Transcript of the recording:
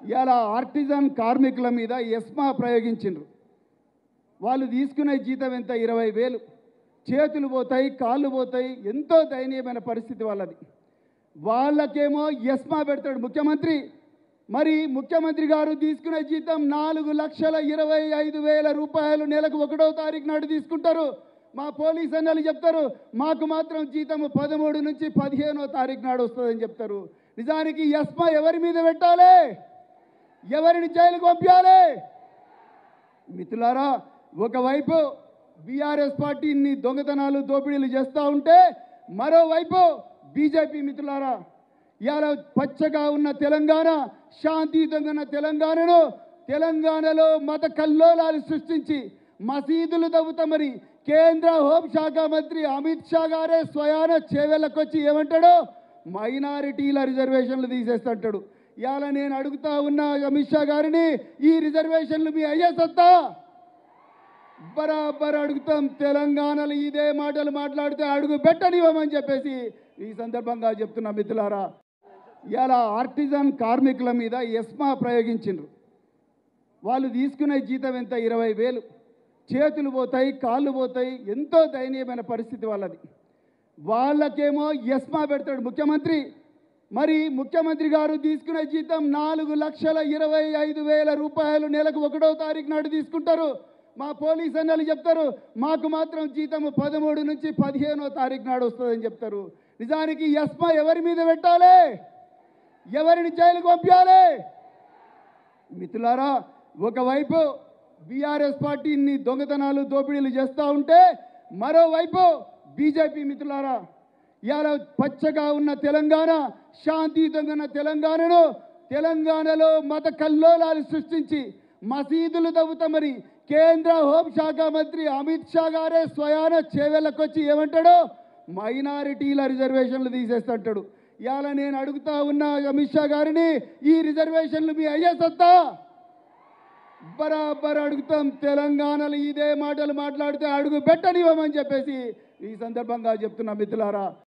ఇలా ఆర్టిజన్ కార్మికుల మీద ఎస్మా ప్రయోగించిండ్రు వాళ్ళు తీసుకునే జీతం ఎంత ఇరవై వేలు చేతులు పోతాయి కాళ్ళు పోతాయి ఎంతో దయనీయమైన పరిస్థితి వాళ్ళది వాళ్ళకేమో ఎస్మా పెడతాడు ముఖ్యమంత్రి మరి ముఖ్యమంత్రి గారు తీసుకునే జీతం నాలుగు లక్షల ఇరవై ఐదు వేల రూపాయలు నెలకు ఒకటో తారీఖు నాడు తీసుకుంటారు మా పోలీస్ అన్నలు చెప్తారు మాకు మాత్రం జీతం పదమూడు నుంచి పదిహేనో తారీఖు నాడు వస్తుందని చెప్తారు నిజానికి ఎస్మా ఎవరి మీద పెట్టాలి ఎవరిని జైలుకు పంపించాలి మిత్రులారా ఒకవైపు బీఆర్ఎస్ పార్టీని దొంగతనాలు దోపిడీలు చేస్తూ ఉంటే మరోవైపు బీజేపీ మిత్రులారా ఇవాళ పచ్చగా ఉన్న తెలంగాణ శాంతియుతంగా ఉన్న తెలంగాణను తెలంగాణలో మత కల్లోలాలు సృష్టించి మసీదులు తవ్వుతామని కేంద్ర హోంశాఖ మంత్రి అమిత్ షా గారే స్వయాన చేవెళ్ళకొచ్చి ఏమంటాడో మైనారిటీల రిజర్వేషన్లు తీసేస్తుంటాడు ఇవాళ నేను అడుగుతా ఉన్న అమిత్ షా గారిని ఈ రిజర్వేషన్లు మీ అయ్యే సత్తా బరాబర్ అడుగుతాం తెలంగాణలో ఇదే మాటలు మాట్లాడితే అడుగు పెట్టనివ్వమని చెప్పేసి ఈ సందర్భంగా చెప్తున్నా మిత్రులారా ఇలా ఆర్టిజన్ కార్మికుల మీద ఎస్మా ప్రయోగించిండ్రు వాళ్ళు తీసుకునే జీతం ఎంత ఇరవై వేలు చేతులు పోతాయి కాళ్ళు పోతాయి ఎంతో దయనీయమైన పరిస్థితి వాళ్ళది వాళ్ళకేమో ఎస్మా పెడతాడు ముఖ్యమంత్రి మరి ముఖ్యమంత్రి గారు తీసుకునే జీతం నాలుగు లక్షల ఇరవై ఐదు వేల రూపాయలు నెలకు ఒకటో తారీఖు నాడు తీసుకుంటారు మా పోలీస్ అన్నలు చెప్తారు మాకు మాత్రం జీతం పదమూడు నుంచి పదిహేనో తారీఖు నాడు వస్తుందని చెప్తారు నిజానికి ఎస్మా ఎవరి మీద పెట్టాలి ఎవరిని జైలుకు పంపించాలి మిత్రులారా ఒకవైపు బీఆర్ఎస్ పార్టీని దొంగతనాలు దోపిడీలు చేస్తూ ఉంటే మరోవైపు బీజేపీ మిత్రులారా ఇవాళ పచ్చగా ఉన్న తెలంగాణ శాంతియుతంగా ఉన్న తెలంగాణను తెలంగాణలో మత కల్లోలాలు సృష్టించి మసీదులు తవ్వుతామని కేంద్ర హోంశాఖ మంత్రి అమిత్ షా గారే స్వయాన చేవెళ్ళకొచ్చి ఏమంటాడో మైనారిటీల రిజర్వేషన్లు తీసేస్తుంటాడు ఇవాళ నేను అడుగుతా ఉన్న అమిత్ షా గారిని ఈ రిజర్వేషన్లు మీ అయ్యే సత్తా బరాబర్ అడుగుతాం తెలంగాణలో ఇదే మాటలు మాట్లాడితే అడుగు పెట్టనివ్వమని చెప్పేసి ఈ సందర్భంగా చెప్తున్నా మిత్రులారా